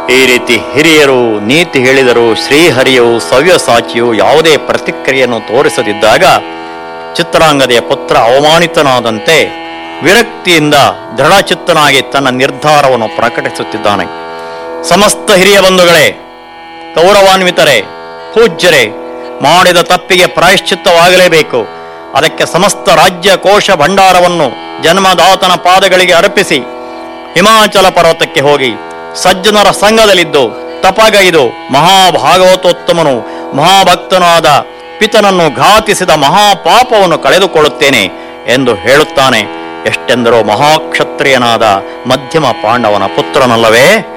ಈ ರೀತಿ ಹಿರಿಯರು ನೀತಿ ಹೇಳಿದರು ಶ್ರೀಹರಿಯು ಸವ್ಯಸಾಚಿಯು ಯಾವುದೇ ಪ್ರತಿಕ್ರಿಯೆಯನ್ನು ತೋರಿಸದಿದ್ದಾಗ ಚಿತ್ರಾಂಗದೆಯ ಪುತ್ರ ಅವಮಾನಿತನಾದಂತೆ ವಿರಕ್ತಿಯಿಂದ ದೃಢಚಿತ್ತನಾಗಿ ತನ್ನ ನಿರ್ಧಾರವನ್ನು ಪ್ರಕಟಿಸುತ್ತಿದ್ದಾನೆ ಸಮಸ್ತ ಹಿರಿಯ ಬಂಧುಗಳೇ ಗೌರವಾನ್ವಿತರೇ ಪೂಜ್ಯರೇ ಮಾಡಿದ ತಪ್ಪಿಗೆ ಪ್ರಾಯಶ್ಚಿತ್ತವಾಗಲೇಬೇಕು ಅದಕ್ಕೆ ಸಮಸ್ತ ರಾಜ್ಯ ಕೋಶ ಭಂಡಾರವನ್ನು ಜನ್ಮದಾತನ ಪಾದಗಳಿಗೆ ಅರ್ಪಿಸಿ ಹಿಮಾಚಲ ಪರ್ವತಕ್ಕೆ ಹೋಗಿ ಸಜ್ಜನರ ಸಂಘದಲ್ಲಿದ್ದು ತಪಗೈದು ಮಹಾಭಾಗವತೋತ್ತಮನು ಮಹಾಭಕ್ತನಾದ ಪಿತನನ್ನು ಘಾತಿಸಿದ ಮಹಾಪಾಪವನ್ನು ಕಳೆದುಕೊಳ್ಳುತ್ತೇನೆ ಎಂದು ಹೇಳುತ್ತಾನೆ ಎಷ್ಟೆಂದರೋ ಮಹಾಕ್ಷತ್ರಿಯನಾದ ಮಧ್ಯಮ ಪಾಂಡವನ ಪುತ್ರನಲ್ಲವೇ